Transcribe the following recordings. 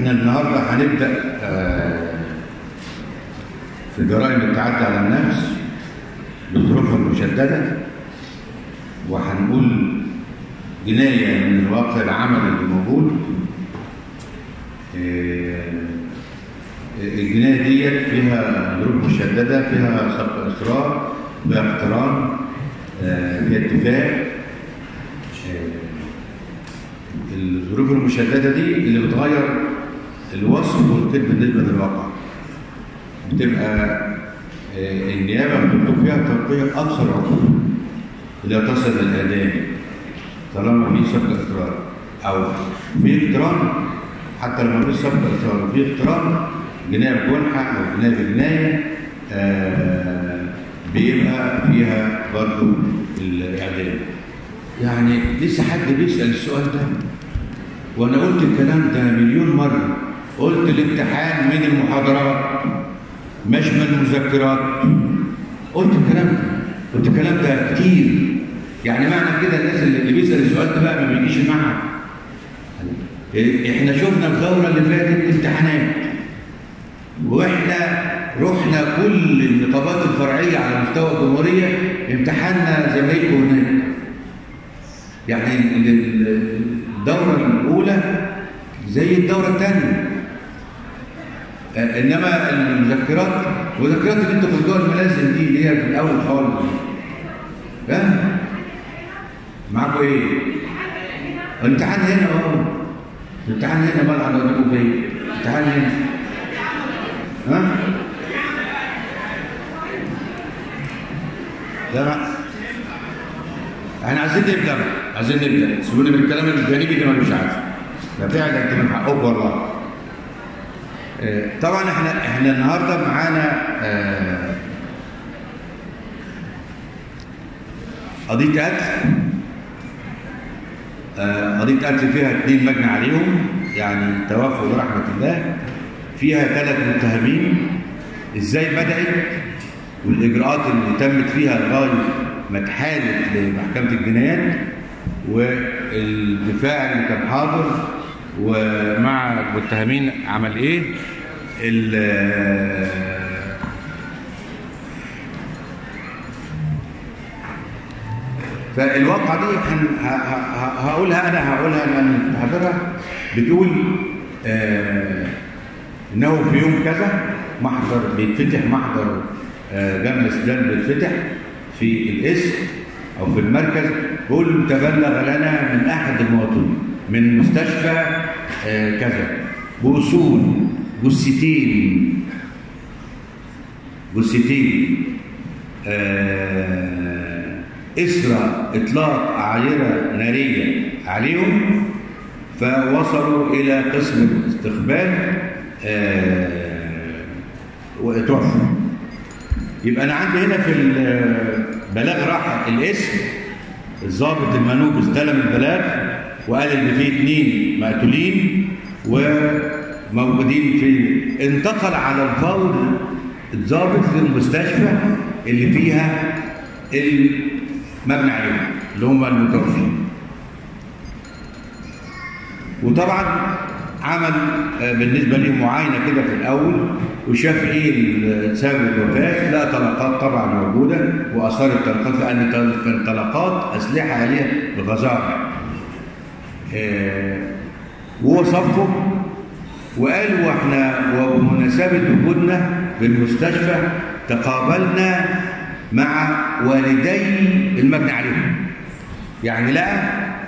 احنا النهارده هنبدا آه، في جرائم التعدي على النفس بظروفها المشدده وهنقول جنايه من الواقع العمل اللي موجود آه، الجنايه ديت فيها ظروف مشدده فيها سبق اصرار فيها اقتران آه، فيها اتفاق آه، الظروف المشددة دي اللي بتغير الوصف والكذب بالنسبة للواقع بتبقى آه، النيابة بتطلب فيها تنقية أكثر عقوبة اللي تصل للإعدام طالما في سبق إقرار أو في اقتران حتى لو ما فيش سبق إقرار وفي اقتران جناية بجنحة أو جناية بجناية آه، بيبقى فيها برضو الإعدام يعني لسه حد بيسأل السؤال ده وانا قلت الكلام ده مليون مرة قلت الامتحان من المحاضرات مش من المذكرات قلت الكلام ده قلت الكلام ده كتير يعني معنى كده الناس اللي بيسأل السؤال ده بقى ما بيجيش معاها احنا شفنا الدورة اللي فاتت امتحانات واحنا رحنا كل النقابات الفرعية على مستوى الجمهورية امتحنا زمايلكم هناك يعني الدورة الأولى زي الدورة الثانية إنما المذكرات المذكرات اللي انتوا خدوها الملازم دي اللي هي في الأول خالص ها معاكم إيه؟ الامتحان هنا أهو الامتحان هنا مال حضراتكم فين؟ الامتحان هنا ها؟ لا احنا عايزين نبدا عايزين نبدا سيبوني من الكلام الجانبي ده ملوش عارف ده فعلا انت من حقكم والله اه طبعا احنا احنا النهارده معانا اه قضيه قتل اه قضيه قتل فيها اثنين مجني عليهم يعني توفوا برحمه الله فيها ثلاث متهمين ازاي بدات والاجراءات اللي تمت فيها لغايه ما اتحالت لمحكمة الجنايات والدفاع اللي كان حاضر ومع المتهمين عمل ايه فالواقعة دي هقولها أنا هقولها أنا محاضرة بتقول آه إنه في يوم كذا محضر بيتفتح محضر آه جامع السودان بيتفتح في الاسم او في المركز بيقول تبلغ لنا من احد المواطنين من مستشفى آه كذا بوصول جثتين جثتين آه اسرى اطلاق اعيره ناريه عليهم فوصلوا الى قسم الاستقبال آه وتوفوا يبقى انا عندي هنا في البلاغ راح الاسم الضابط المنوب استلم البلاغ وقال ان في اثنين مقتولين وموجودين في انتقل على الفور الضابط للمستشفى اللي فيها المبنى عليهم اللي هم المتوفين وطبعا عمل بالنسبة لهم معاينة كده في الأول وشاف إيه سبب الوفاة لا طلقات طبعا موجودة وأثار الطلقات لأن كان طلقات أسلحة عليها بغزارة ووصفهم وقالوا واحنا وبمناسبة وجودنا بالمستشفى تقابلنا مع والدي المبني عليهم يعني لقى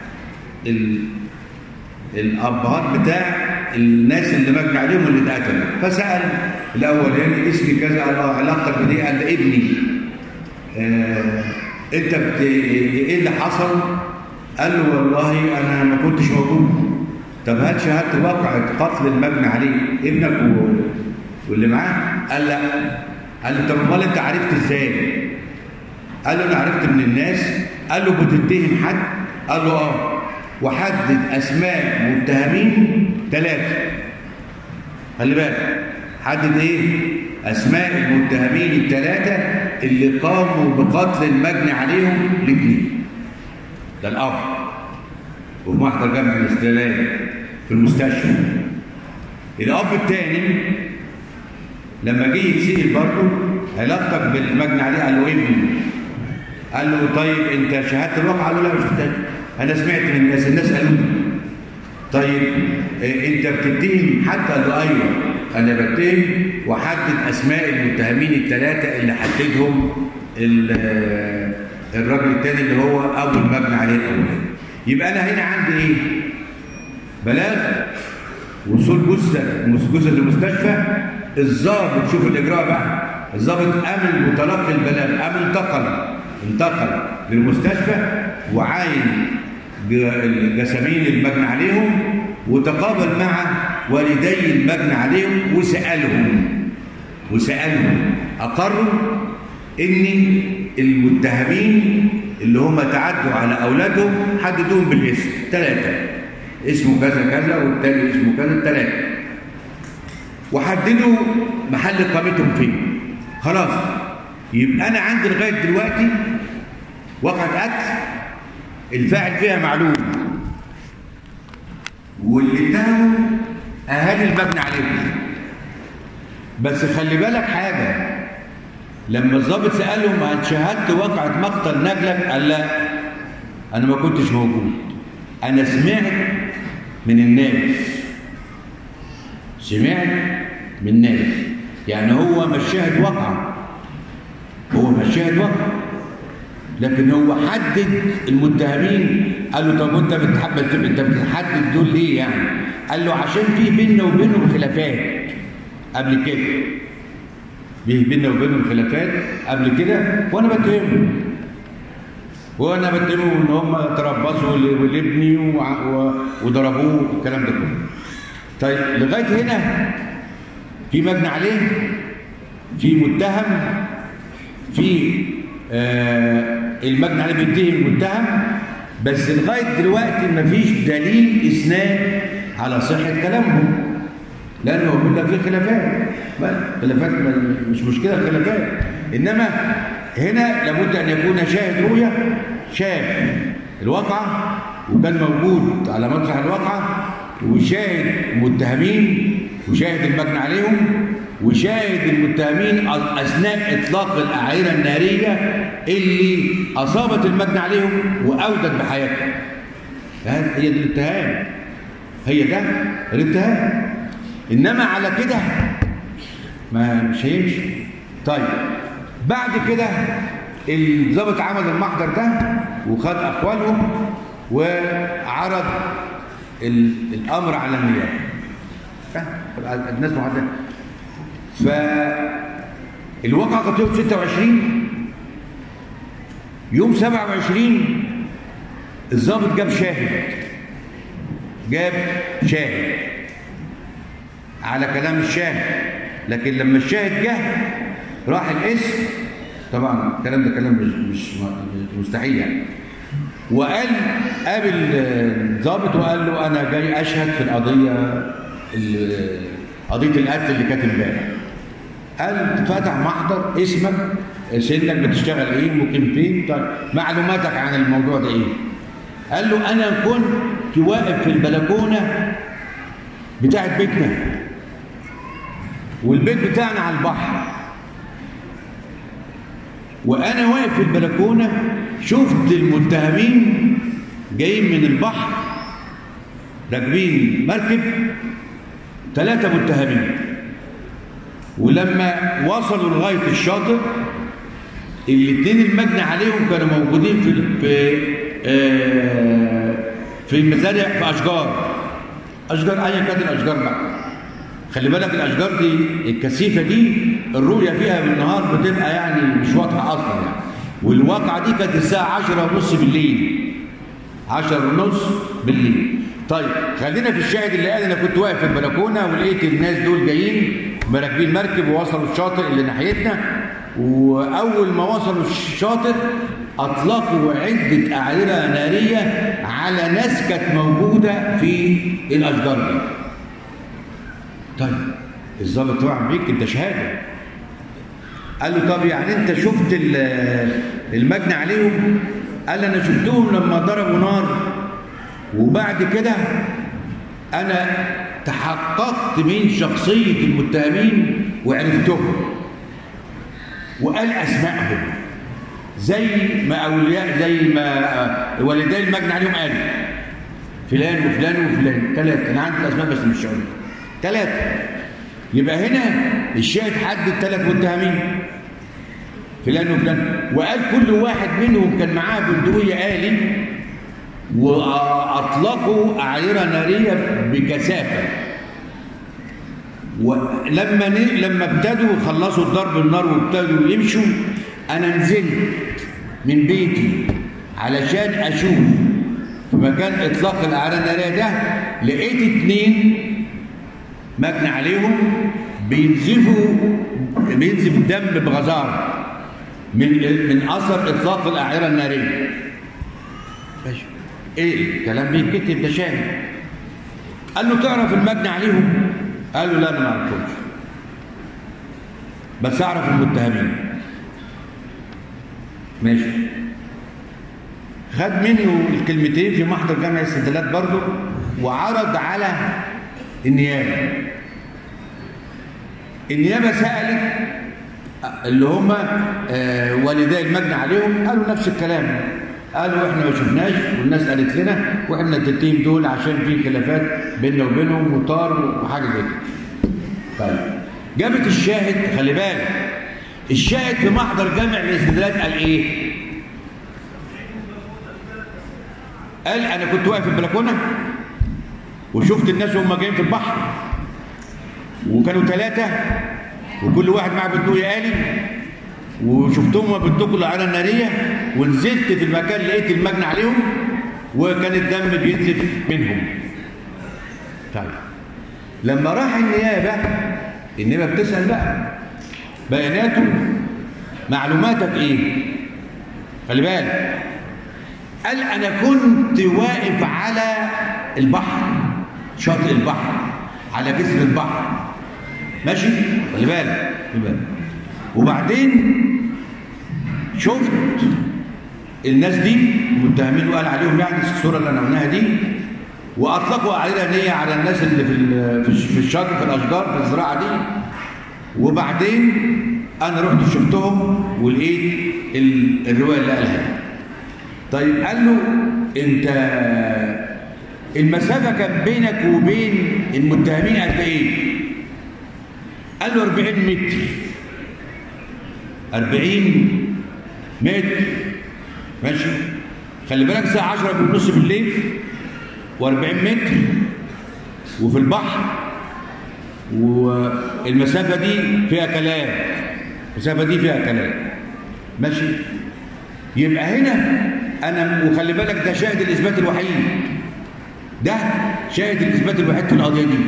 الابهات بتاع الناس اللي مجني عليهم اللي اتقتلوا فسال الاولاني اسمي كذا قال له علاقتك بدي قال ده ابني آه انت بت... ايه اللي حصل قال له والله انا ما كنتش موجود طب هات شهاده واقع قتل المجني عليه ابنك و... واللي معاه قال لا قال له طب امال انت عرفت ازاي قال له انا عرفت من الناس قال له بتتهم حد قال له اه وحدد أسماء متهمين ثلاثة خلي بالك حدد إيه؟ أسماء المتهمين الثلاثة اللي قاموا بقتل المجني عليهم الاثنين ده الأب وفي محضر جامع الاستلام في المستشفى الاب الثاني لما جه يتسال برضه علاقتك بالمجني عليه قال له ابني قال له طيب انت شهدت الواقع قال له لا مش شفتها انا سمعت من الناس الناس قالوا لي طيب انت بتتهم حد قال له ايوه انا بتهم وحدد اسماء المتهمين الثلاثه اللي حددهم الراجل الثاني اللي هو ابو المبنى عليه الاولاني يبقى انا هنا عندي ايه بلاغ وصول جثه جثه المستشفى الضابط شوف الاجراء بقى الضابط امن متلقي البلاغ قام انتقل انتقل للمستشفى وعاين جسامين المجني عليهم وتقابل مع والدي المجني عليهم وسالهم وسالهم اقروا ان المتهمين اللي هم تعدوا على اولادهم حددوهم بالاسم ثلاثه اسمه كذا كذا والتاني اسمه كذا ثلاثه وحددوا محل اقامتهم فين خلاص يبقى انا عندي لغايه دلوقتي وقعه قتل الفاعل فيها معلوم واللي اتهموا اهالي المبنى عليهم بس خلي بالك حاجه لما الضابط سالهم هل شاهدت وقعه مقتل نجلك قال لا انا ما كنتش موجود انا سمعت من الناس سمعت من الناس يعني هو مش شاهد وقعه هو مش شاهد وقعه لكن هو حدد المتهمين قال له طب انت بتحدد انت بتحدد دول ليه يعني قال له عشان في بيننا وبينهم خلافات قبل كده في بيننا وبينهم خلافات قبل كده وانا بتهمهم وانا بتهمهم ان هم تربصوا لابني وضربوه والكلام ده كله طيب لغايه هنا في مجني عليه في متهم في آه المجني عليه بيتهم المتهم بس لغايه دلوقتي مفيش دليل اسناد على صحه كلامهم لانه بيقول لك في خلافات خلافات مش مشكله خلافات انما هنا لابد ان يكون شاهد رؤيه شاف الواقعه وكان موجود على مسرح الواقعه وشاهد متهمين وشاهد المجني عليهم وشاهد المتهمين اثناء اطلاق الاعيره الناريه اللي اصابت المجني عليهم واودت بحياتهم هي دي الاتهام هي ده الاتهام انما على كده ما مش هيمشي طيب بعد كده الضابط عمل المحضر ده وخد اقوالهم وعرض الامر على النيابه الناس محدده فالواقعة كانت يوم 26 يوم 27 الضابط جاب شاهد جاب شاهد على كلام الشاهد لكن لما الشاهد جه راح الاسم طبعا الكلام ده كلام مش مش مستحيل يعني وقال قابل الضابط وقال له انا جاي اشهد في القضيه قضيه القتل اللي كانت امبارح قال فتح محضر اسمك سنك بتشتغل ايه ممكن فين طيب معلوماتك عن الموضوع ده ايه قال له انا كنت واقف في البلكونه بتاعت بيتنا والبيت بتاعنا على البحر وانا واقف في البلكونه شفت المتهمين جايين من البحر راكبين مركب ثلاثة متهمين ولما وصلوا لغاية الشاطئ الاثنين المجني عليهم كانوا موجودين في في آه في المزارع في أشجار أشجار أيا كانت الأشجار بقى خلي بالك الأشجار دي الكثيفة دي الرؤية فيها بالنهار بتبقى يعني مش واضحة أصلا يعني والواقعة دي كانت الساعة عشرة ونص بالليل عشرة ونص بالليل طيب خلينا في الشاهد اللي قال انا كنت واقف في البلكونه ولقيت الناس دول جايين راكبين مركب ووصلوا الشاطئ اللي ناحيتنا واول ما وصلوا الشاطئ اطلقوا عده اعيره ناريه على ناس كانت موجوده في الاشجار دي. طيب الظابط طبعا بيك انت شهاده قال له طب يعني انت شفت المجني عليهم قال انا شفتهم لما ضربوا نار وبعد كده انا تحققت من شخصية المتهمين وعرفتهم وقال أسمائهم زي ما أولياء زي ما والدي المجني عليهم قالوا فلان وفلان وفلان ثلاثة أنا عندي الأسماء بس مش هقول ثلاثة يبقى هنا الشاهد حدد ثلاث متهمين فلان وفلان وقال كل واحد منهم كان معاه بندقية آلي وأطلقوا أعيرة نارية بكثافة ولما لما ابتدوا خلصوا الضرب النار وابتدوا يمشوا أنا نزلت من بيتي علشان أشوف في مكان إطلاق الأعيرة النارية ده لقيت اتنين مجني عليهم بينزفوا بينزف دم بغزارة من من أثر إطلاق الأعيرة النارية ماشي ايه الكلام بيتكتب ده شاهد قال له تعرف المجني عليهم قال له لا انا ما اعرفهمش بس اعرف المتهمين ماشي خد منه الكلمتين في محضر جامع الاستدلالات برضه وعرض على النيابه النيابه سالت اللي هم والدي المجني عليهم قالوا نفس الكلام قالوا احنا ما شفناش والناس قالت لنا واحنا التتين دول عشان في خلافات بيننا وبينهم وطار وحاجه زي كده. طيب جابت الشاهد خلي بالك الشاهد في محضر جامع الاستدلالات قال ايه؟ قال انا كنت واقف في البلكونه وشفت الناس وهم جايين في البحر وكانوا ثلاثه وكل واحد معاه بندقية آلي وشفتهم بيدقوا الأعلى النارية ونزلت في المكان لقيت المجني عليهم وكان الدم بينزف منهم طيب لما راح النيابة النيابة بتسأل بقى بياناته معلوماتك ايه خلي بالك قال انا كنت واقف على البحر شاطئ البحر على جسر البحر ماشي خلي بالك خلي بالك وبعدين شفت الناس دي المتهمين وقال عليهم يعني الصوره اللي انا قلناها دي واطلقوا اعيره نيه على الناس اللي في في الشجر في الاشجار في الزراعه دي وبعدين انا رحت شفتهم ولقيت الروايه اللي قالها دي طيب قال له انت المسافه كان بينك وبين المتهمين قد ايه قال له 40 متر 40 متر ماشي خلي بالك الساعة 10 ونص بالليل و40 متر وفي البحر والمسافة دي فيها كلام المسافة دي فيها كلام ماشي يبقى هنا أنا وخلي بالك ده شاهد الإثبات الوحيد ده شاهد الإثبات الوحيد في القضية دي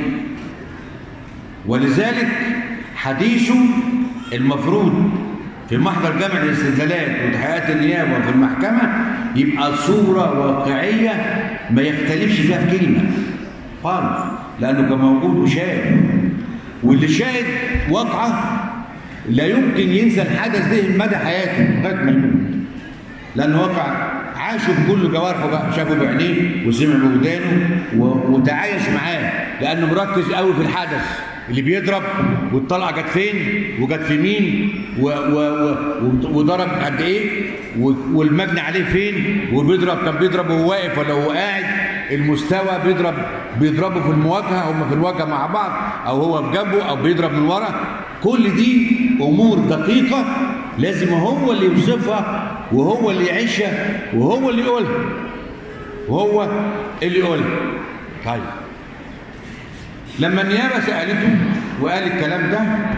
ولذلك حديثه المفروض في محضر جامع الاستدلالات وتحقيقات النيابه وفي المحكمه يبقى صوره واقعيه ما يختلفش فيها في كلمه خالص لانه كان موجود وشاهد واللي شاهد واقعه لا يمكن ينسى الحدث ده مدى حياته لغايه ما يموت لانه واقع عاشوا بكل جوارحه بقى شافه بعينيه وسمع بودانه وتعايش معاه لانه مركز قوي في الحدث اللي بيضرب والطلعه جت فين وجت في مين و و و وضرب قد ايه والمجني عليه فين وبيضرب كان بيضرب وهو واقف ولا هو قاعد المستوى بيضرب بيضربوا في المواجهه هم في الواجهه مع بعض او هو في جنبه او بيضرب من ورا كل دي امور دقيقه لازم هو اللي يوصفها وهو اللي يعيشها وهو اللي يقولها وهو اللي يقولها طيب لما النيابة سألته وقال الكلام ده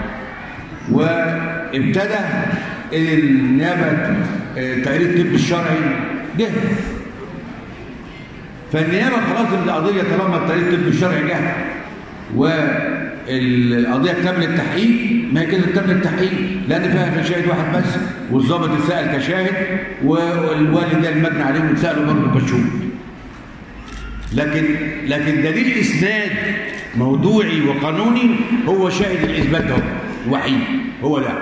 وابتدى النيابة تقرير الطب الشرعي جه فالنيابة خلاص القضية طالما التقرير الطب الشرعي جه والقضية اكتمل التحقيق ما هي كده اكتمل التحقيق لأن فيها شاهد واحد بس والظابط اتسأل كشاهد والوالد ده المجني عليهم اتسألوا برضه كشهود لكن لكن دليل اسناد موضوعي وقانوني هو شاهد الاثبات ده وحيد هو ده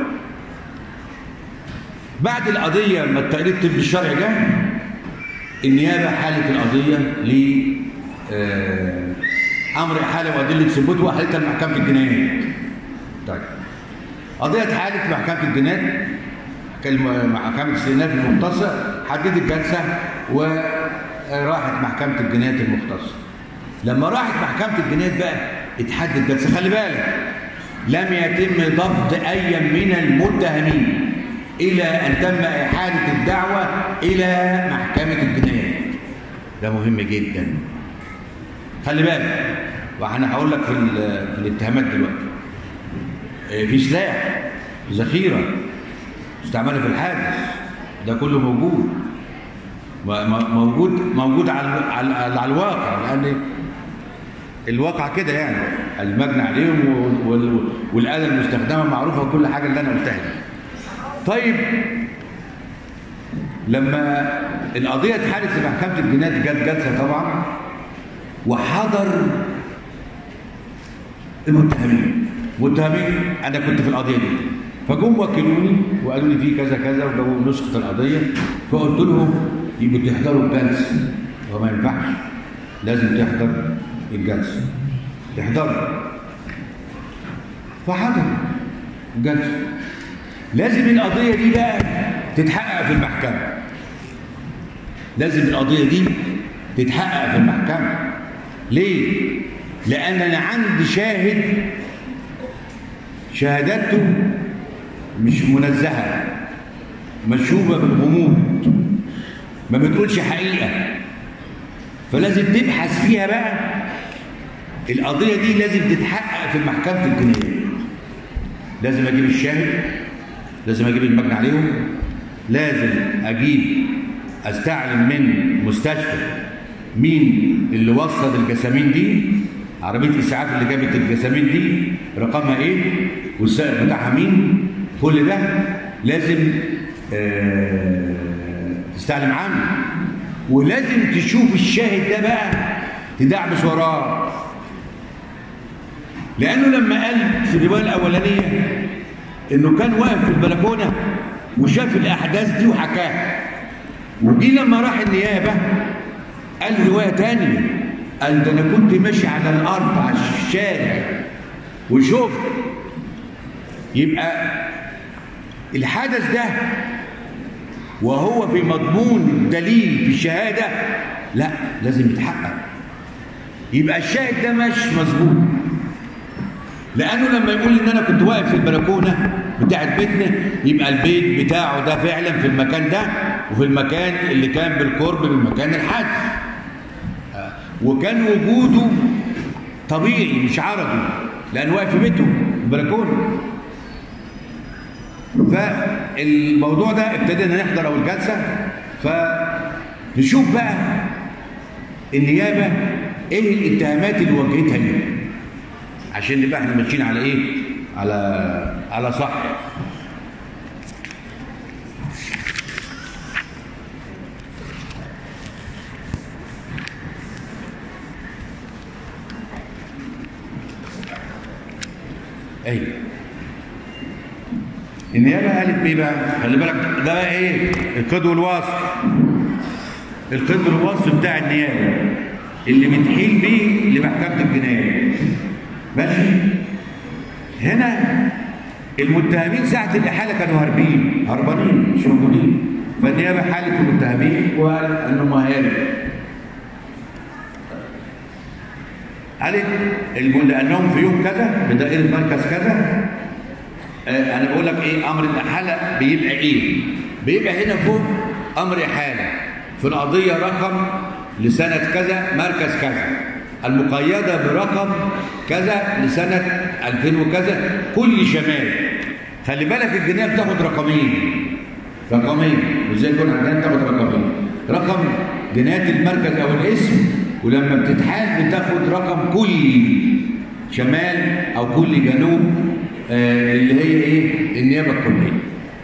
بعد القضيه لما التقرير الطبي الشرعي جه النيابه حالت القضيه ل امر احاله وادله ثبوته واحالتها لمحكمه الجنايات طيب قضيه حاله محكمه الجنايات محكمه الاستئناف المختصه حددت الجلسه وراحت محكمه الجنايات المختصه لما راحت محكمه الجنايات بقى اتحدد جلسه خلي بالك لم يتم ضبط اي من المتهمين الى ان تم احاله الدعوه الى محكمه الجنايات ده مهم جدا خلي بالك وانا هقول لك في, في الاتهامات دلوقتي في سلاح ذخيره مستعمله في الحادث ده كله موجود موجود موجود على على, على الواقع لان الواقع كده يعني المجني عليهم والاله المستخدمه معروفه وكل حاجه اللي انا قلتها دي طيب لما القضيه اتحالت في محكمه الجنايات جت جلسه طبعا وحضر المتهمين متهمين انا كنت في القضيه دي فجم وكلوني وقالوا لي في كذا كذا وجابوا نسخه القضيه فقلت لهم يبقوا تحضروا الجلسه هو ما ينفعش لازم تحضر الجلسه تحضر فحضر الجلسه لازم القضيه دي بقى تتحقق في المحكمه لازم القضيه دي تتحقق في المحكمه ليه لان انا عندي شاهد شهادته مش منزهه مشوبه بالغموض ما بتقولش حقيقه فلازم تبحث فيها بقى القضيه دي لازم تتحقق في محكمه الجنايات لازم اجيب الشاهد لازم اجيب المجني عليهم لازم اجيب استعلم من مستشفى مين اللي وصل الجسامين دي عربيه الاسعاف اللي جابت الجسامين دي رقمها ايه والسائق بتاعها مين كل ده لازم آه تستعلم عنه ولازم تشوف الشاهد ده بقى تدعبس وراه لانه لما قال في الروايه الاولانيه انه كان واقف في البلكونه وشاف الاحداث دي وحكاها وجي لما راح النيابه قال روايه تانية قال ده انا كنت ماشي على الارض على الشارع وشفت يبقى الحدث ده وهو في مضمون الدليل في الشهاده لا لازم يتحقق يبقى الشاهد ده مش مظبوط لانه لما يقول ان انا كنت واقف في البلكونه بتاعت بيتنا يبقى البيت بتاعه ده فعلا في المكان ده وفي المكان اللي كان بالقرب من مكان الحادث وكان وجوده طبيعي مش عرضي لانه واقف في بيته البلكونه فالموضوع ده ابتدينا نحضر اول جلسه فنشوف بقى النيابه ايه الاتهامات اللي واجهتها ليه عشان نبقى احنا ماشيين على ايه على على صح ايوه النيابه قالت ايه بقى خلي بالك ده بقى ايه القيد والوصف القيد والوصف بتاع النيابه اللي بتحيل بيه لمحكمه الجنايه ماشي هنا المتهمين ساعة الإحالة كانوا هاربين هربانين مش موجودين فالنيابة حالت المتهمين وقال أنهم هارب قالت لأنهم في يوم كذا بدائرة مركز كذا آه أنا بقول لك إيه أمر الإحالة بيبقى إيه؟ بيبقى هنا فوق أمر إحالة في القضية رقم لسنة كذا مركز كذا المقيدة برقم كذا لسنة 2000 وكذا كل شمال خلي بالك الجنيه بتاخد رقمين رقمين وازاي يكون عندنا بتاخد رقمين رقم جنايات المركز او الاسم ولما بتتحال بتاخد رقم كلي شمال او كلي جنوب آه اللي هي ايه النيابه الكليه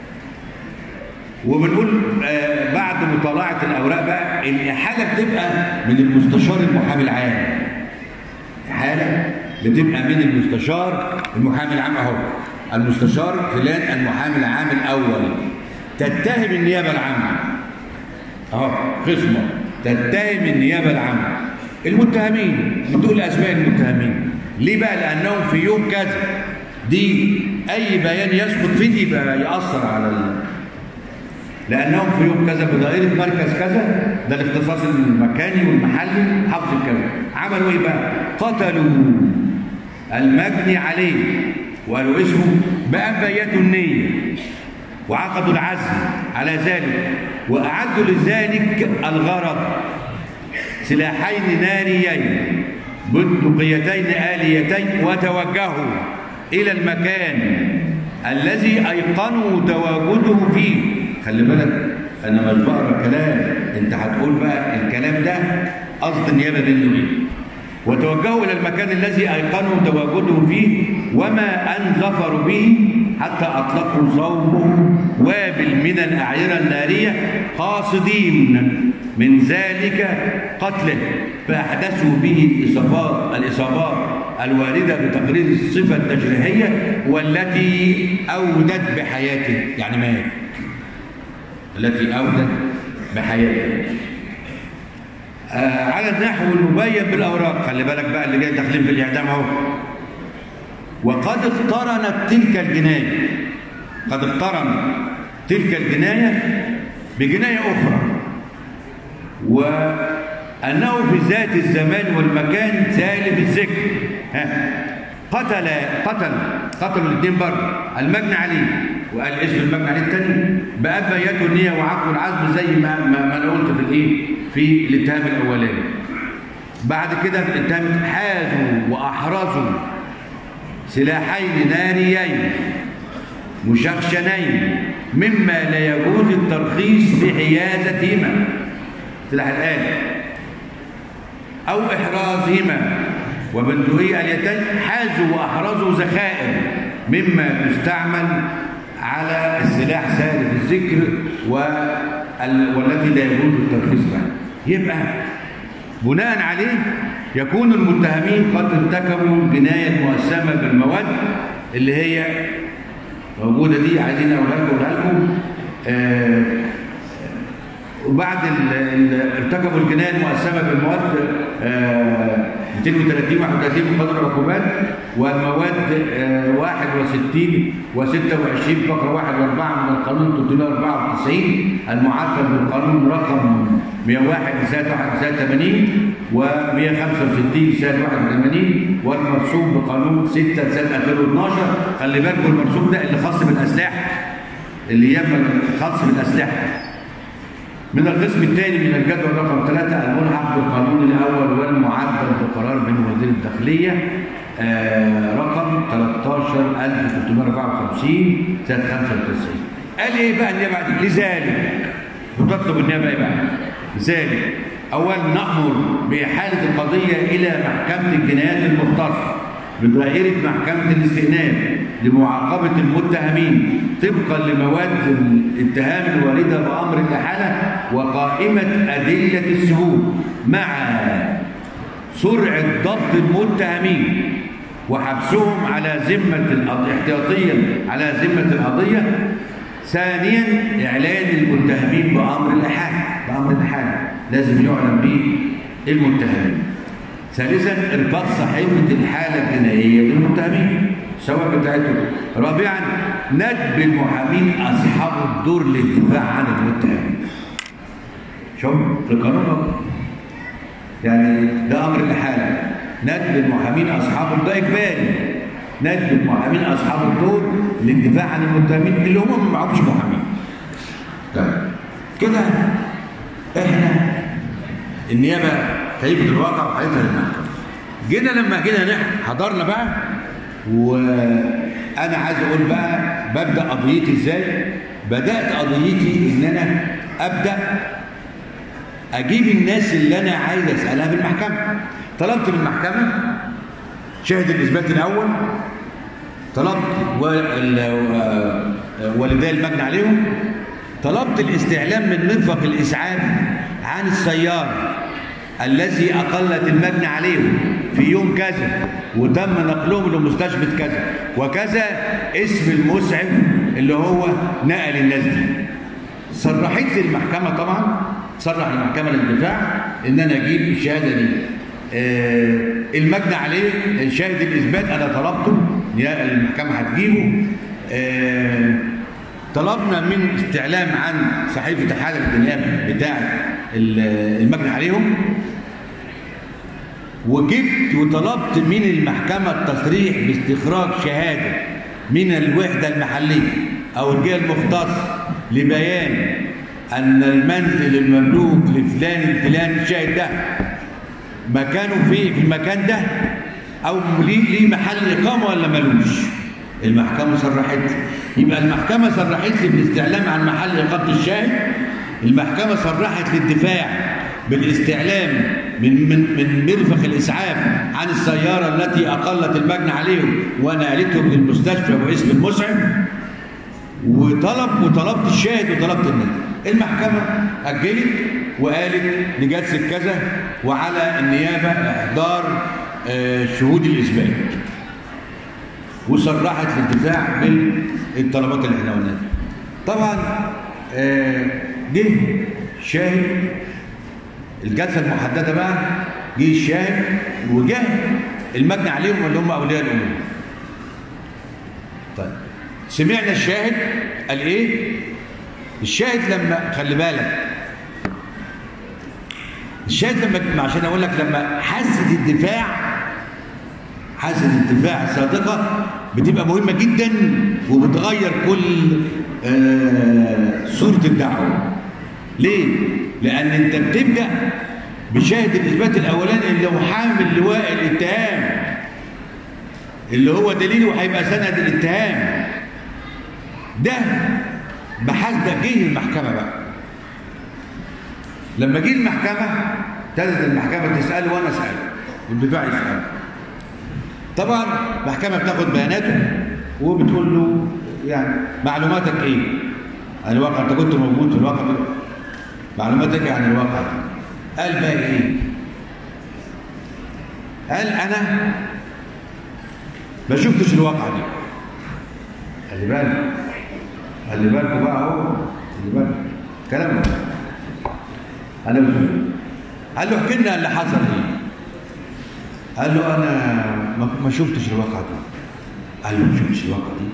وبنقول آه بعد مطالعه الاوراق بقى الاحاله بتبقى من المستشار المحامي العام حالة بتبقى من المستشار المحامي العام اهو المستشار فلان المحامي العام الاول تتهم النيابه العامه اهو خصمه تتهم النيابه العامه المتهمين بتقول اسماء المتهمين ليه بقى لانهم في يوم كذا دي اي بيان يسقط فيه يبقى ياثر على ال... لانهم في يوم كذا بدائره مركز كذا ده الاختصاص المكاني والمحلي حفظ الكذا عملوا ايه بقى قتلوا المجني عليه وقالوا اسمه بقى بياتوا النيه وعقدوا العزم على ذلك واعدوا لذلك الغرض سلاحين ناريين بندقيتين آليتين وتوجهوا إلى المكان الذي أيقنوا تواجده فيه خلي بالك أنا مش بقرا كلام أنت هتقول بقى الكلام ده قصد النيابة منه إيه وتوجهوا إلى المكان الذي أيقنوا تواجده فيه وما أن ظفروا به حتى أطلقوا صوبه وابل من الأعيرة النارية قاصدين من ذلك قتله فأحدثوا به الإصابات الإصابات الواردة بتقرير الصفة التشريحية والتي أودت بحياته يعني مات التي أودت بحياته آه على النحو المبين بالأوراق خلي بالك بقى اللي جاي داخلين في الإعدام أهو وقد اقترنت تلك الجناية قد اقترن تلك الجناية بجناية أخرى وأنه في ذات الزمان والمكان سالب الذكر ها قتل قتل قتلوا الاثنين برضه المجني عليه وقال اسم المجني عليه الثاني بأبى يده النية وعقل العزم زي ما ما, ما انا قلت في الايه في الاتهام الاولاني بعد كده في الاتهام حازوا واحرزوا سلاحين ناريين مشخشنين مما لا يجوز الترخيص بحيازتهما سلاح الآلة أو إحرازهما وبندقية اليتين حازوا وأحرزوا ذخائر مما تستعمل على السلاح سالف الذكر والتي لا يجوز الترخيص بها يبقى بناء عليه يكون المتهمين قد ارتكبوا الجناية المؤسمة بالمواد اللي هي موجودة دي عايزين أقولها لكم أقولها لكم آه وبعد ارتكبوا الجناية المؤسمة بالمواد آه 230 31 بقدر العقوبات والمواد آه 61 و26 فقرة 1 و4 من القانون 394 المعدل بالقانون رقم 101 لسنة 81 و165 سنة 81 والمرسوم بقانون 6 سنة 2012 خلي بالكم المرسوم ده اللي خاص بالأسلحة اللي يم خاص بالأسلحة من القسم الثاني من الجدول رقم ثلاثة الملحق بالقانون الأول والمعدل بقرار من وزير الداخلية آه رقم 13354 سنة 95 قال إيه بقى النيابة بعد لذلك وتطلب النيابة إيه بقى؟ لذلك أولا نأمر بإحالة القضية إلى محكمة الجنايات المختصة بدائرة محكمة الاستئناف لمعاقبة المتهمين طبقا لمواد الاتهام الواردة بأمر الإحالة وقائمة أدلة الثبوت مع سرعة ضبط المتهمين وحبسهم على ذمة احتياطيا على ذمة القضية ثانيا إعلان المتهمين بأمر الإحالة بأمر الإحالة لازم يعلن به المتهمين ثالثا ارباط صحيفه الحاله الجنائيه للمتهمين سواء بتاعتهم رابعا ندب المحامين اصحاب الدور للدفاع عن المتهمين شوف في القانون يعني ده امر الاحاله ندب المحامين اصحاب الدور اجباري ندب المحامين اصحاب الدور للدفاع عن المتهمين اللي هم ما معهمش محامين طيب كده احنا النيابه كيف الواقع وحياتها للمحكمة جينا لما جينا نحن حضرنا بقى وانا عايز اقول بقى ببدا قضيتي ازاي بدات قضيتي ان انا ابدا اجيب الناس اللي انا عايز اسالها في المحكمه طلبت من المحكمه شاهد الاثبات الاول طلبت والدي المجني عليهم طلبت الاستعلام من مرفق الاسعاف عن السياره الذي أقلت المجني عليهم في يوم كذا وتم نقلهم لمستشفى كذا وكذا اسم المسعف اللي هو نقل الناس دي صرحت لي المحكمة طبعا صرح المحكمة للدفاع ان انا اجيب الشهادة دي آه، المجني عليه شاهد الاثبات انا طلبته يا المحكمه هتجيبه آه، طلبنا من استعلام عن صحيفه حاله النيابه بتاع ال- المجني عليهم وجبت وطلبت من المحكمة التصريح باستخراج شهادة من الوحدة المحلية أو الجهة المختصة لبيان أن المنزل المملوك لفلان الفلاني الشاهد ده مكانه في في المكان ده أو ليه ليه محل إقامة ولا ملوش المحكمة صرحت لي. يبقى المحكمة صرحت لي بالاستعلام عن محل إقامة الشاهد المحكمة صرحت للدفاع بالاستعلام من من من مرفق الاسعاف عن السياره التي اقلت المجني عليهم ونقلتهم للمستشفى باسم المسعف وطلب وطلبت الشاهد وطلبت النادي المحكمه اجلت وقالت لجلسه كذا وعلى النيابه احضار آه، شهود الاثبات وصرحت للدفاع بالطلبات اللي احنا قلناها طبعا آه، جه شاهد الجلسه المحدده بقى جه الشاهد وجه المجني عليهم اللي هم اولياء الامور طيب سمعنا الشاهد قال ايه الشاهد لما خلي بالك الشاهد لما عشان اقول لك لما حاسه الدفاع حاسه الدفاع الصادقه بتبقى مهمه جدا وبتغير كل آه صوره الدعوه ليه لان انت بتبدا بشاهد الاثبات الاولاني اللي هو حامل لواء الاتهام اللي هو دليله هيبقى سند الاتهام ده بحسب جه المحكمه بقى لما جه المحكمه ابتدت المحكمه تساله وانا اساله والدفاع يساله طبعا المحكمه بتاخد بياناته وبتقول له يعني معلوماتك ايه؟ عن الواقع انت كنت موجود في الواقع ده معلوماتك عن الواقع قال بقى ايه قال انا ما شفتش الواقع دي خلي بالك خلي بالكوا بقى اهو خلي بالك كلام ده. انا بشوف قال له احكي لنا اللي حصل ايه قال له انا ما ما شفتش الواقع دي قال له ما شفتش الواقع دي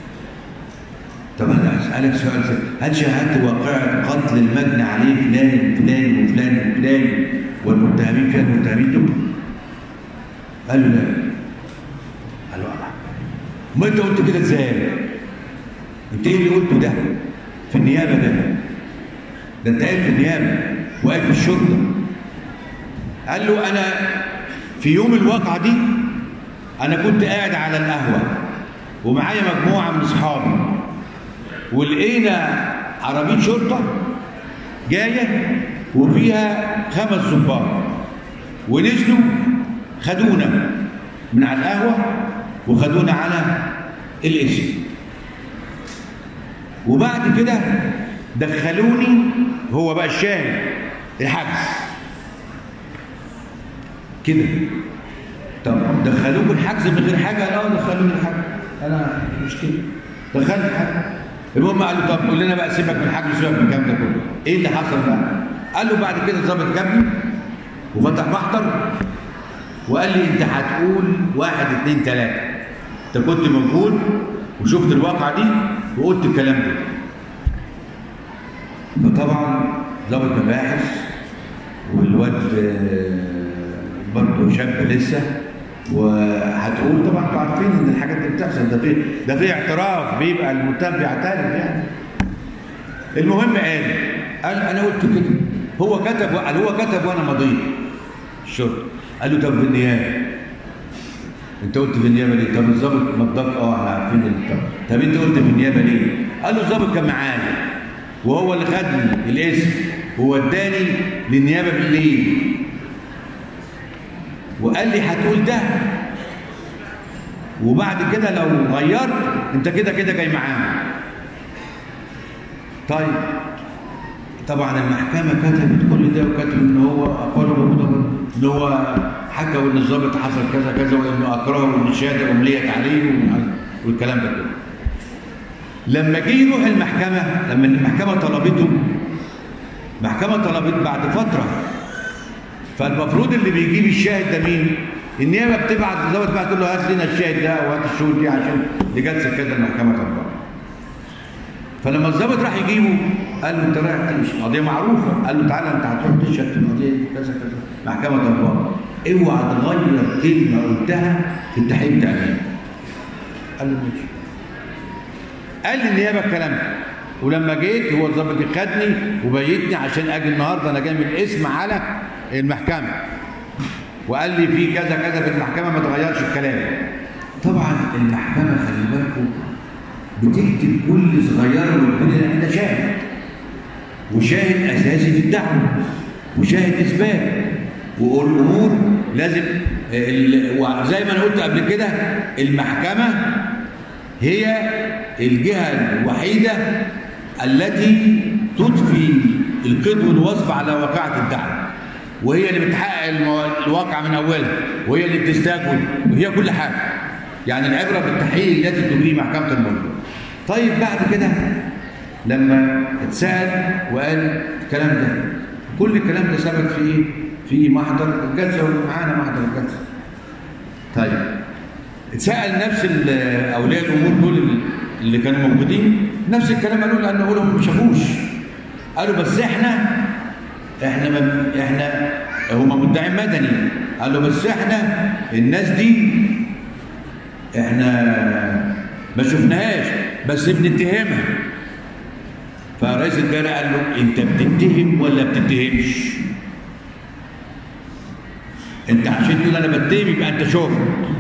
طب انا اسالك سؤال سهل. هل شاهدت واقعه قتل المجني عليه فلان فلان وفلان وفلان والمتهمين فيها المتهمين دول؟ قال له لا قال له لا ما انت قلت كده ازاي؟ انت ايه اللي قلته ده؟ في النيابه ده ده انت قاعد في النيابه واقف في الشرطه قال له انا في يوم الواقعه دي انا كنت قاعد على القهوه ومعايا مجموعه من اصحابي ولقينا عربيه شرطه جايه وفيها خمس ضباط ونزلوا خدونا من على القهوه وخدونا على الاسم وبعد كده دخلوني هو بقى الشاهد الحبس كده طب دخلوك الحجز من غير حاجه لا دخلوني الحجز انا مش كده دخلت الحجز المهم قال له طب قول لنا بقى سيبك من الحجز سيبك من الكلام ده كله ايه اللي حصل بقى قال له بعد كده الظابط جابني وفتح محضر وقال لي انت هتقول واحد اتنين تلاته انت كنت موجود وشفت الواقعه دي وقلت الكلام ده فطبعا ضابط مباحث والواد آه، برضه شاب لسه وهتقول طبعا انتوا عارفين ان الحاجات دي بتحصل ده في ده في اعتراف بيبقى المتهم بيعترف يعني المهم قال قال انا قلت كده هو كتب قال هو كتب وانا مضيت الشرطه قال له طب في النيابه انت قلت في النيابه ليه؟ طب الظابط مضاك اه احنا عارفين اللي طب طب انت قلت في النيابه ليه؟ قال له الظابط كان معايا وهو اللي خدني الاسم ووداني للنيابه بالليل وقال لي هتقول ده وبعد كده لو غيرت انت كده كده جاي معانا طيب طبعا المحكمه كتبت كل ده وكتب ان هو اقواله موجوده ان هو حكى وان الضابط حصل كذا كذا وانه اكرهه وان الشهاده امليت عليه والكلام ده كله لما جه يروح المحكمه لما المحكمه طلبته المحكمه طلبت بعد فتره فالمفروض اللي بيجيب الشاهد ده مين النيابه بتبعت الضابط بقى تقول له هات لنا الشاهد ده وهات الشهود دي عشان لجلسه كذا المحكمه تنبر فلما الضابط راح يجيبه قال له انت رايح تمشي قضيه معروفه قال له تعالى انت هتروح تشهد في القضيه دي كذا كذا محكمه تنبر اوعى تغير كلمه قلتها في التحقيق بتاع النيابه قال له ماشي قال للنيابه الكلام ده ولما جيت هو الضابط خدني وبيتني عشان اجي النهارده انا جاي من الاسم على المحكمه وقال لي في كذا كذا في المحكمه ما تغيرش الكلام طبعا المحكمه خلي بالكم بتكتب كل صغيره وكبيره ده شاهد وشاهد اساسي في الدعوه وشاهد اثبات والامور لازم وزي ما انا قلت قبل كده المحكمه هي الجهه الوحيده التي تضفي القيد والوصف على واقعه الدعوه وهي اللي بتحقق الواقع من اولها وهي اللي بتستجوب وهي كل حاجه يعني العبره بالتحقيق التي تجريه محكمه الملك طيب بعد كده لما اتسال وقال الكلام ده كل الكلام ده ثبت في ايه في محضر الجلسه ومعانا محضر الجلسه طيب اتسال نفس اولياء الامور دول اللي كانوا موجودين نفس الكلام قالوا لان اولهم ما شافوش قالوا بس احنا احنا ما احنا هم مدعين مدني قالوا بس احنا الناس دي احنا ما شفناهاش بس بنتهمها فرئيس الدائره قال له انت بتتهم ولا بتتهمش انت عشان تقول انا بتهم يبقى انت شفت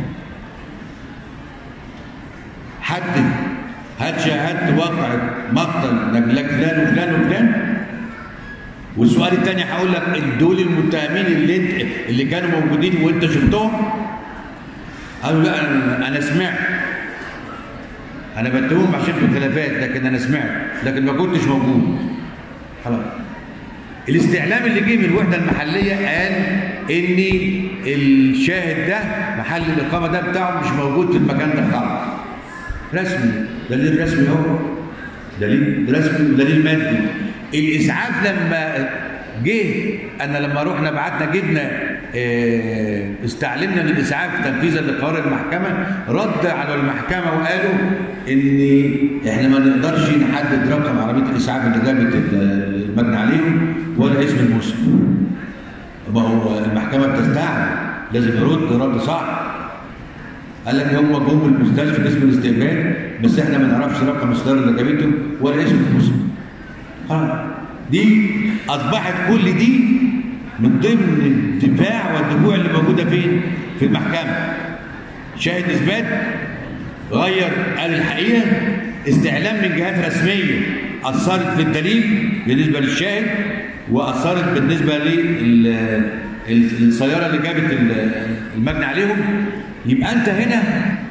حدد هات شاهدت واقع مقتل لك فلان وفلان وفلان والسؤال الثاني هقول لك دول المتهمين اللي انت اللي كانوا موجودين وانت شفتهم قالوا لا انا, أنا سمعت انا بتهم عشان في الخلافات لكن انا سمعت لكن ما كنتش موجود خلاص الاستعلام اللي جه من الوحده المحليه قال ان الشاهد ده محل الاقامه ده بتاعه مش موجود في المكان ده خالص رسمي دليل رسمي اهو دليل رسمي ودليل مادي الاسعاف لما جه انا لما رحنا بعتنا جبنا اه استعلمنا للاسعاف تنفيذا لقرار المحكمه رد على المحكمه وقالوا ان احنا ما نقدرش نحدد رقم عربيه الاسعاف اللي جابت المجني عليهم ولا اسم المسلم ما هو المحكمه بتستعمل لازم يرد رد صح قال لك هم جم المستشفى اسم الاستقبال بس احنا ما نعرفش رقم الستار اللي جابته ولا اسم المسلم خلاص دي اصبحت كل دي من ضمن الدفاع والدفوع اللي موجوده فين في المحكمه شاهد اثبات غير قال الحقيقه استعلام من جهات رسميه اثرت في الدليل بالنسبه للشاهد واثرت بالنسبه للسياره اللي جابت المجني عليهم يبقى انت هنا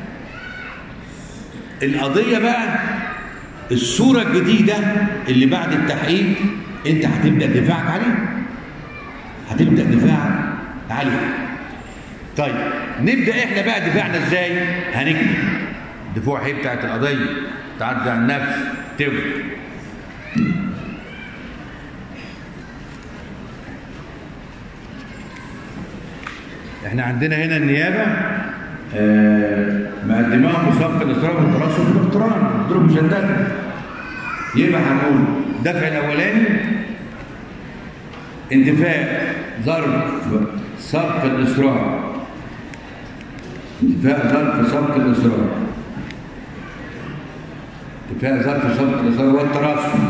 القضيه بقى الصوره الجديده اللي بعد التحقيق انت هتبدا دفاعك عليه هتبدا دفاعك عليه طيب نبدا احنا بقى دفاعنا ازاي هنكتب الدفوع هي بتاعت القضيه تعدي عن النفس تولد احنا عندنا هنا النيابه آه مقدماها مسابقه الاصرار والترصد والاقتران ضرب مشدده يبقى هنقول الدفع الاولاني انتفاء ظرف سبق الاصرار انتفاء ظرف سبق الاصرار انتفاء ظرف سبق الاصرار والترصد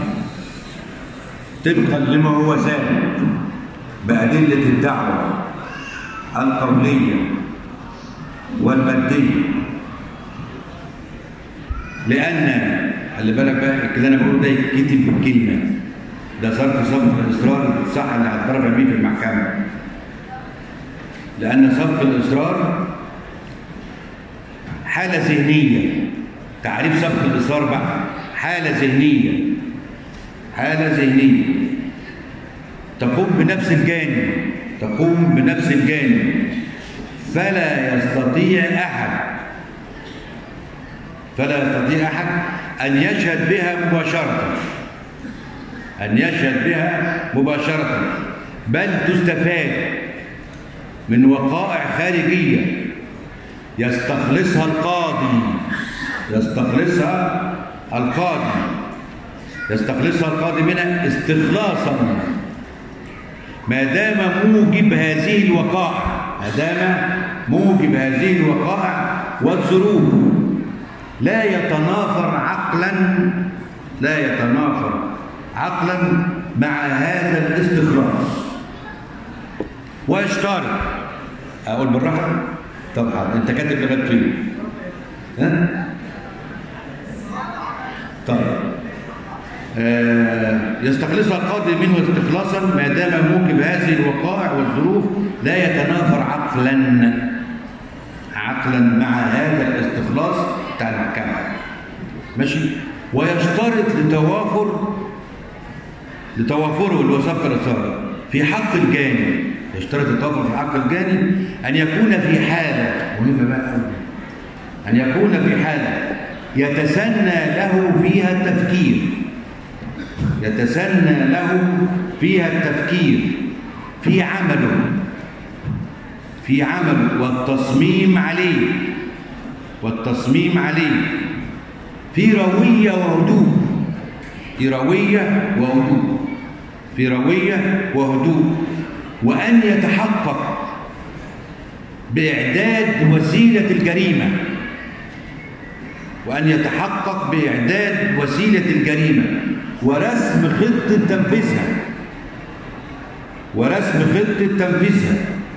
طبقا لما هو ثابت بأدلة الدعوة القولية والمادية لأن خلي بالك بقى الكلام انا بقول ده يتكتب بالكلمة ده ظرف سبق الإصرار صح اللي هتعرف بيه في المحكمة لأن سبق الإصرار حالة ذهنية تعريف سبق الإصرار بقى حالة ذهنية حالة ذهنية تقوم بنفس الجانب تقوم بنفس الجانب فلا يستطيع أحد فلا يستطيع أحد أن يشهد بها مباشرة أن يشهد بها مباشرة بل تستفاد من وقائع خارجية يستخلصها القاضي يستخلصها القاضي يستخلصها القاضي منها استخلاصا ما دام موجب هذه الوقائع ما دام موجب هذه الوقائع والظروف لا يتنافر عقلا لا يتنافر عقلا مع هذا الاستخلاص واشترط اقول بالراحه طبعا انت كاتب لغايه فين ها طيب آه يستخلصها القاضي منه استخلاصا ما دام موجب هذه الوقائع والظروف لا يتنافر عقلا عقلا مع هذا الاستخلاص بتاع المحكمه ماشي ويشترط لتوافر لتوافره اللي هو سبق الاثاره في حق الجاني يشترط التوافر في حق الجاني ان يكون في حاله مهمه بقى قوي ان يكون في حاله يتسنى له فيها التفكير يتسنى له فيها التفكير في عمله في عمله والتصميم عليه والتصميم عليه في روية وهدوء في روية وهدوء في روية وهدوء وأن يتحقق بإعداد وسيلة الجريمة وأن يتحقق بإعداد وسيلة الجريمة ورسم خطة تنفيذها ورسم خطة تنفيذها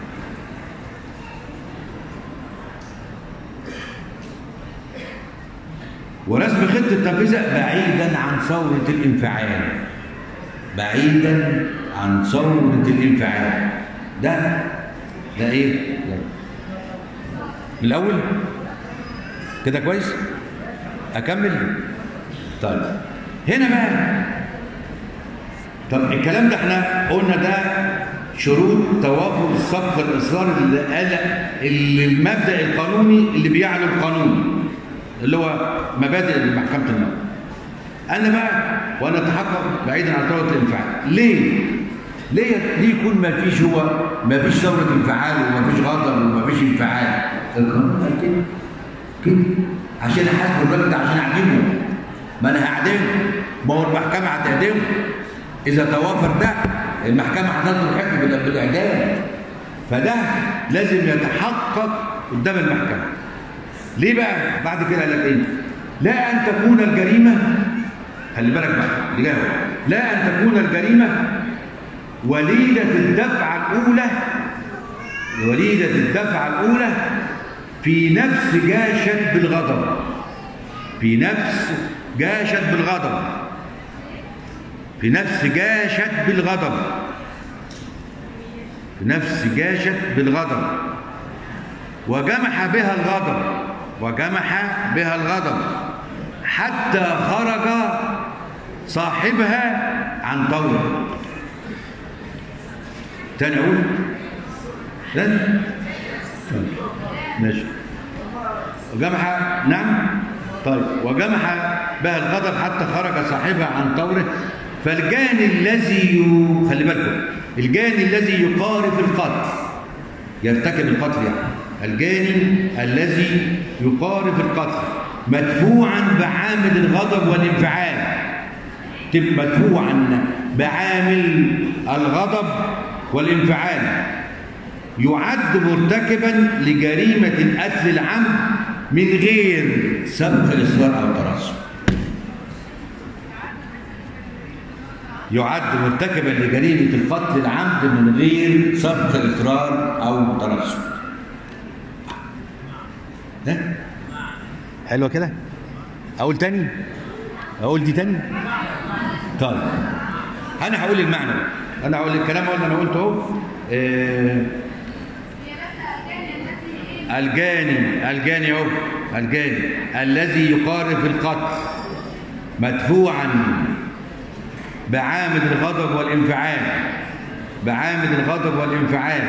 ورسم خطة تنفيذها بعيدا عن ثورة الانفعال بعيدا عن ثورة الانفعال ده ده ايه؟ ده. من الأول كده كويس؟ أكمل؟ طيب هنا بقى طب الكلام ده احنا قلنا ده شروط توافر السبق الاصرار اللي قال اللي المبدا القانوني اللي بيعلو القانون اللي هو مبادئ محكمه النقد انا بقى وانا اتحقق بعيدا عن ثوره الانفعال ليه ليه ليه يكون ما فيش هو ما فيش ثوره انفعال وما فيش غضب وما فيش انفعال القانون قال كده كده عشان احاسب الراجل ده عشان اعدمه ما انا هعدمه ما هو المحكمه هتعدمه اذا توافر ده المحكمه هتطلب الحكم بالاعدام فده لازم يتحقق قدام المحكمه ليه بقى بعد كده قال لك ايه لا ان تكون الجريمه خلي بالك بقى اللي جاي لا ان تكون الجريمه وليده الدفعه الاولى وليده الدفعه الاولى في نفس جاشت بالغضب في نفس جاشت بالغضب في نفس جاشت بالغضب في نفس جاشت بالغضب وجمح بها الغضب وجمح بها الغضب حتى خرج صاحبها عن طوره تاني اقول تاني ماشي وجمح نعم طيب وجمح بها الغضب حتى خرج صاحبها عن طوره فالجاني الذي ي... خلي بالكم الجاني الذي يقارف القتل يرتكب القتل يعني الجاني الذي يقارف القتل مدفوعا بعامل الغضب والانفعال مدفوعا بعامل الغضب والانفعال يعد مرتكبا لجريمة القتل العمد من غير سبق إصرار أو ترصد يعد مرتكبا لجريمة القتل العمد من غير سبق إصرار أو ترصد ده حلوة كده أقول تاني أقول دي تاني طيب أنا هقول المعنى أنا هقول الكلام اللي أنا قلته أهو آه الجاني الجاني اهو الجاني الذي يقارف القتل مدفوعا بعامل الغضب والانفعال بعامل الغضب والانفعال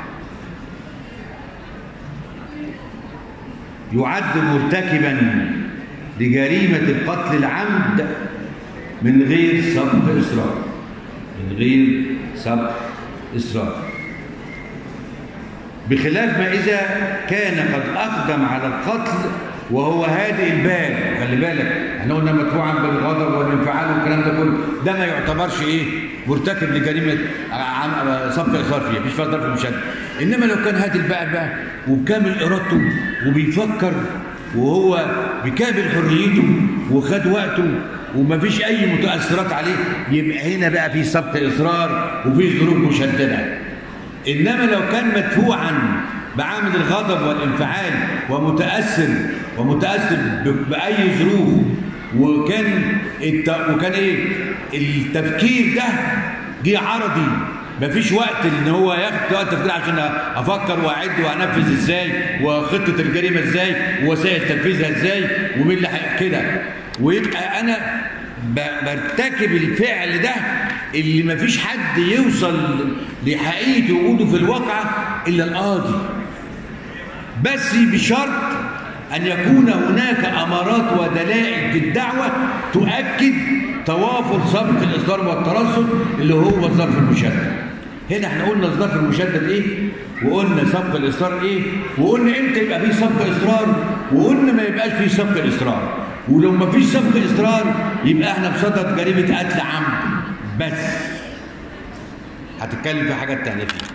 يعد مرتكبا لجريمة القتل العمد من غير سبق إصرار من غير سبق إصرار بخلاف ما إذا كان قد أقدم على القتل وهو هادئ البال خلي بالك احنا قلنا مدفوعا بالغضب والانفعال والكلام ده كله ده ما يعتبرش ايه مرتكب لجريمه عن سبق الاصرار فيها مش فيها ظرف مشدد انما لو كان هادئ البال بقى وبكامل ارادته وبيفكر وهو بكامل حريته وخد وقته ومفيش اي متاثرات عليه يبقى هنا بقى في سبق اصرار وفي ظروف مشدده انما لو كان مدفوعا بعامل الغضب والانفعال ومتاثر ومتاثر باي ظروف وكان الت... وكان ايه التفكير ده جه عرضي مفيش وقت ان هو ياخد وقت تفكير عشان افكر واعد وانفذ ازاي وخطه الجريمه ازاي ووسائل تنفيذها ازاي ومين اللي كده ويبقى انا برتكب الفعل ده اللي مفيش حد يوصل لحقيقه وجوده في الواقع الا القاضي بس بشرط أن يكون هناك أمارات ودلائل في الدعوة تؤكد توافر سبق الإصرار والترصد اللي هو الظرف المشدد هنا احنا قلنا الظرف المشدد ايه وقلنا سبق الإصرار ايه وقلنا امتى يبقى فيه سبق إصرار وقلنا ما يبقاش فيه سبق إصرار ولو ما فيش سبق إصرار يبقى احنا بصدد جريمة قتل عمد بس هتتكلم في حاجات تانية فيه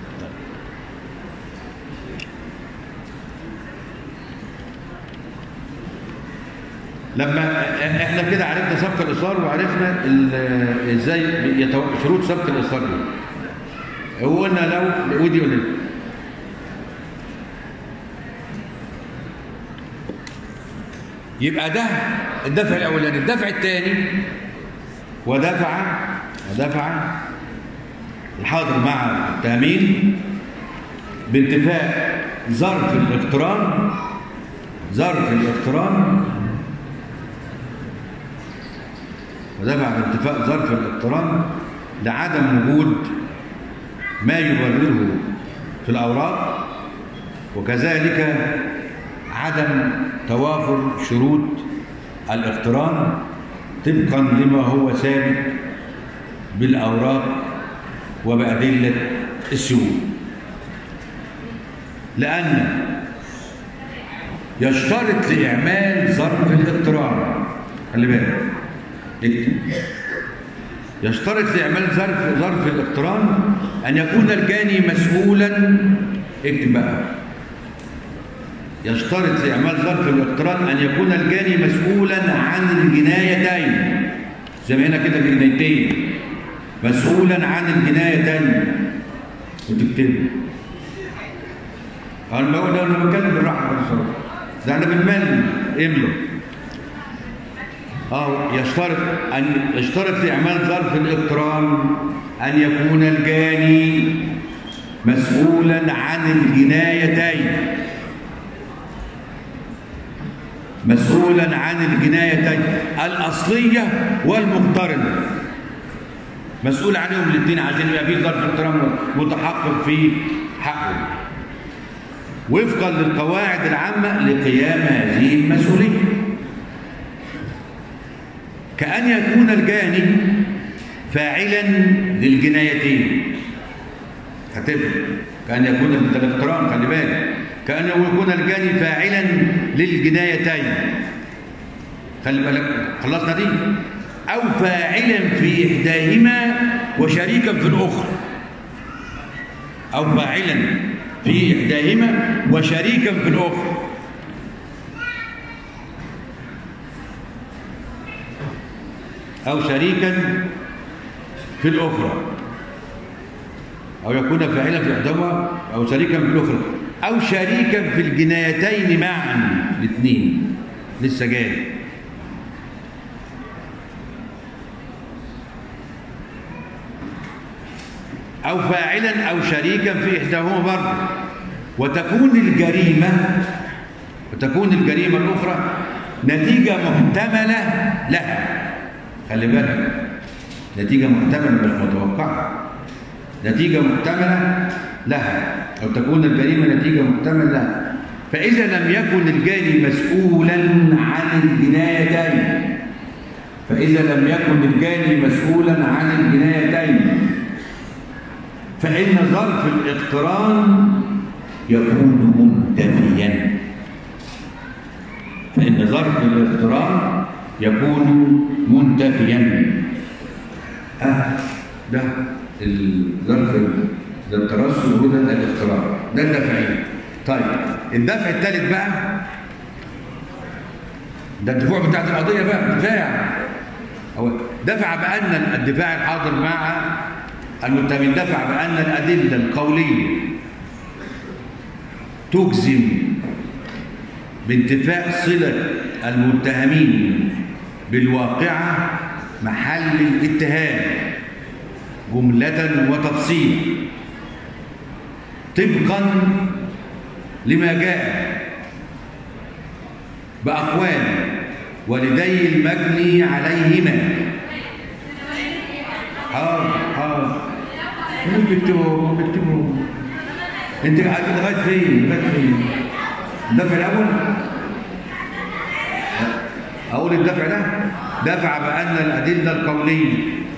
لما احنا كده عرفنا سبق الاصرار وعرفنا ازاي يتو... شروط سبق الاصرار دي وقلنا لو ودي قلنا يبقى ده الدفع الاولاني الدفع الثاني ودفع ودفع الحاضر مع التامين بانتفاء ظرف الاقتران ظرف الاقتران ودفع بانتفاء ظرف الاقتران لعدم وجود ما يبرره في الأوراق وكذلك عدم توافر شروط الاقتران طبقا لما هو ثابت بالأوراق وبأدلة الشهود لأن يشترط لإعمال ظرف الاقتران خلي بالك اكتب يشترط لإعمال ظرف ظرف الاقتران أن يكون الجاني مسؤولا اكتب بقى يشترط لإعمال ظرف الاقتران أن يكون الجاني مسؤولا عن الجنايتين زي ما هنا كده جنايتين مسؤولا عن الجنايتين وتكتب أنا بقول أنا بتكلم بالراحة بالصراحة ده أنا بالمال املوا أو يشترط أن يشترط في إعمال ظرف الاقتران أن يكون الجاني مسؤولا عن الجنايتين مسؤولا عن الجنايتين الأصلية والمقترنة مسؤول عنهم الاثنين عشان يبقى في ظرف اقتران متحقق في حقه وفقا للقواعد العامة لقيام هذه المسؤولية كأن يكون الجاني فاعلا للجنايتين هتفرق كأن يكون الاقتران خلي بالك كأنه يكون الجاني فاعلا للجنايتين خلي بالك خلصنا دي أو فاعلا في إحداهما وشريكا في الأخرى أو فاعلا في إحداهما وشريكا في الأخرى أو شريكا في الأخرى أو يكون فاعلا في إحداهما أو شريكا في الأخرى أو شريكا في الجنايتين معا الاثنين لسه جاي أو فاعلا أو شريكا في إحداهما برضه وتكون الجريمة وتكون الجريمة الأخرى نتيجة محتملة لها خلي بالك نتيجة محتملة مش متوقعة نتيجة محتملة لها أو تكون الجريمة نتيجة محتملة لها فإذا لم يكن الجاني مسؤولا عن الجنايتين فإذا لم يكن الجاني مسؤولا عن الجنايتين فإن ظرف الاقتران يكون منتفيا فإن ظرف الاقتران يكون منتفيا آه ده الظرف ده الترسل وده الاقتران ده الدفعين طيب الدفع الثالث بقى ده الدفوع بتاعت القضية بقى الدفاع هو دفع بأن الدفاع الحاضر مع المتهم دفع بأن الأدلة القولية تجزم بانتفاء صلة المتهمين بالواقعة محل الاتهام جملة وتفصيلا طبقا لما جاء بأقوال والدي المجني عليهما حاضر حاضر مش بيكتبوا بيكتبوا انت قاعد لغايه فين لغايه فين الدفع الاول اقول الدفع ده دفع بان الادله القوليه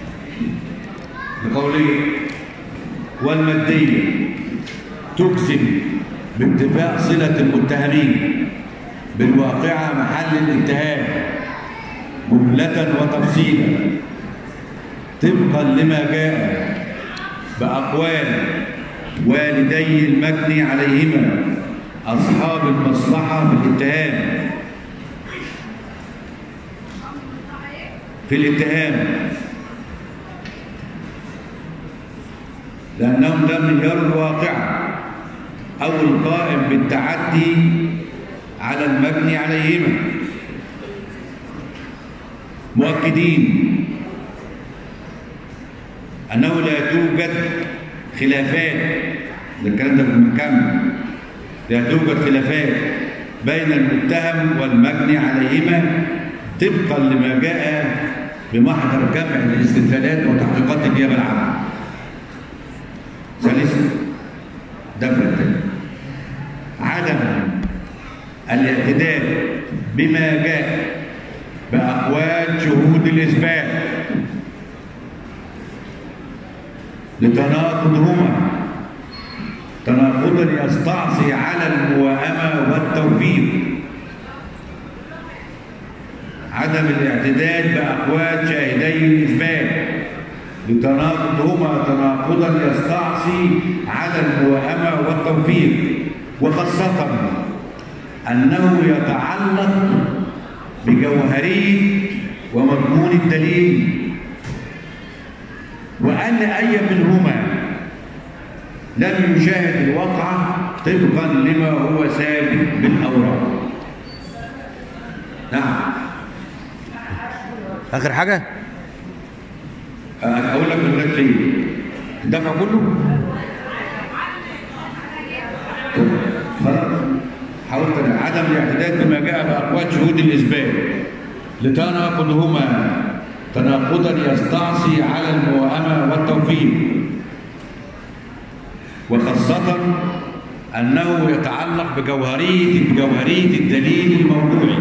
القوليه والماديه تجزم بانتفاء صله المتهمين بالواقعه محل الاتهام جمله وتفصيلا طبقا لما جاء بأقوال والدي المجني عليهما أصحاب المصلحة في الاتهام في الاتهام لأنهم لم يروا الواقع أو القائم بالتعدي على المجني عليهما مؤكدين أنه لا توجد خلافات ده الكلام ده في المحكمة لا توجد خلافات بين المتهم والمجني عليهما طبقا لما جاء بمحضر جمع الاستدلالات وتحقيقات النيابة العامة. ثالثا دفع عدم الاعتداد بما جاء بأقوال شهود الإثبات لتناقضهما تناقضا يستعصي على الموائمة والتوفيق عدم الاعتداد بأقوال شاهدي الإثبات لتناقضهما تناقضا يستعصي على الموائمة والتوفيق وخاصة أنه يتعلق بجوهرية ومضمون الدليل وأن أي منهما لم يشاهد الواقعة طبقا لما هو ثابت بالأوراق نعم آخر حاجة أقول لك من غير الدفع كله خلاص حاولت أنا عدم الاعتداد بما جاء بأقوال شهود الإثبات لتناقضهما تناقضا يستعصي على الموائمة والتوفيق وخاصة أنه يتعلق بجوهرية بجوهرية الدليل الموضوعي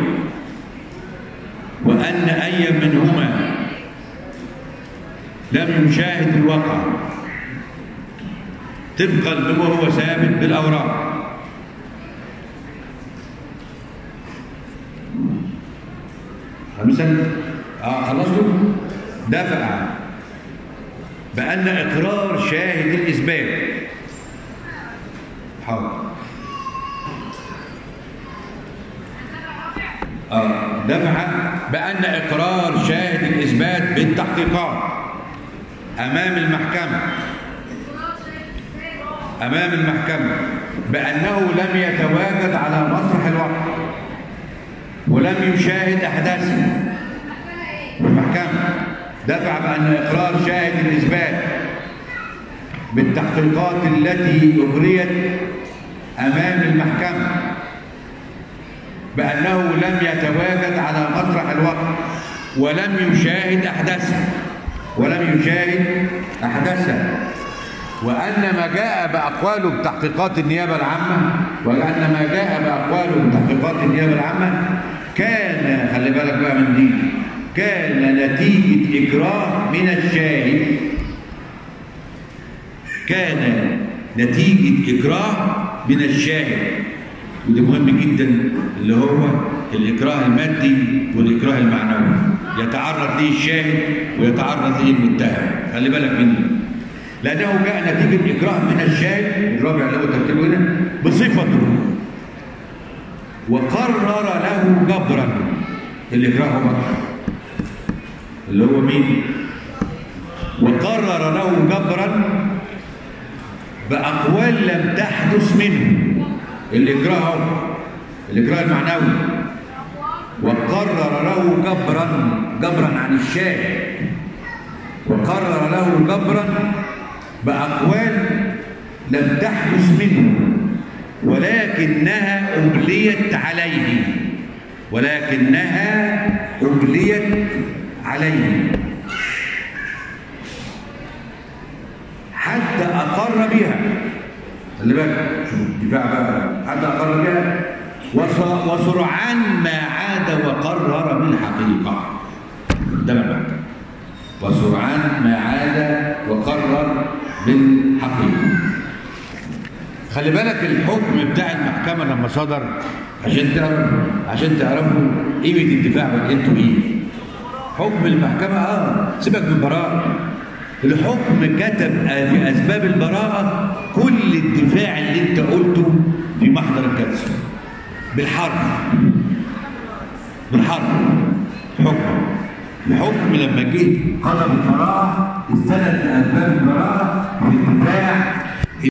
وأن أي منهما لم يشاهد الواقع طبقا لما هو ثابت بالأوراق خامسا اه خلصتوا دفع بأن إقرار شاهد الإثبات حاضر آه دفع بأن إقرار شاهد الإثبات بالتحقيقات أمام المحكمة أمام المحكمة بأنه لم يتواجد على مسرح الوقت ولم يشاهد أحداثه في المحكمة دفع بأن إقرار شاهد الإثبات بالتحقيقات التي أجريت أمام المحكمة بأنه لم يتواجد على مسرح الوقت ولم يشاهد أحداثها ولم يشاهد أحداثها وأن ما جاء بأقواله بتحقيقات النيابة العامة وأن ما جاء بأقواله بتحقيقات النيابة العامة كان خلي بالك بقى من دي كان نتيجة إكراه من الشاهد كان نتيجة إكراه من الشاهد وده مهم جدا اللي هو الإكراه المادي والإكراه المعنوي يتعرض ليه الشاهد ويتعرض ليه المتهم خلي بالك منه لأنه جاء نتيجة إكراه من الشاهد الرابع اللي هو ترتيبه هنا بصفته وقرر له جبرا الإكراه هو اللي هو مين؟ وقرر له جبرا بأقوال لم تحدث منه الإكراه هو الإكراه المعنوي وقرر له جبرا جبرا عن الشاهد وقرر له جبرا بأقوال لم تحدث منه ولكنها أمليت عليه ولكنها أمليت عليه حتى أقر بها خلي بالك شوف الدفاع بقى حتى أقر بها وص- وسرعان ما عاد وقرر بالحقيقة ده المعنى وسرعان ما عاد وقرر بالحقيقة خلي بالك الحكم بتاع المحكمة لما صدر عشان تعرف عشان تعرفوا قيمة الدفاع بقى انتوا ايه حكم المحكمة اه سيبك من البراءة الحكم كتب في أسباب البراءة كل الدفاع اللي انت قلته في محضر الكسر بالحرف بالحرف حكم الحكم لما جه قضى بالبراءة استند لأسباب البراءة في الدفاع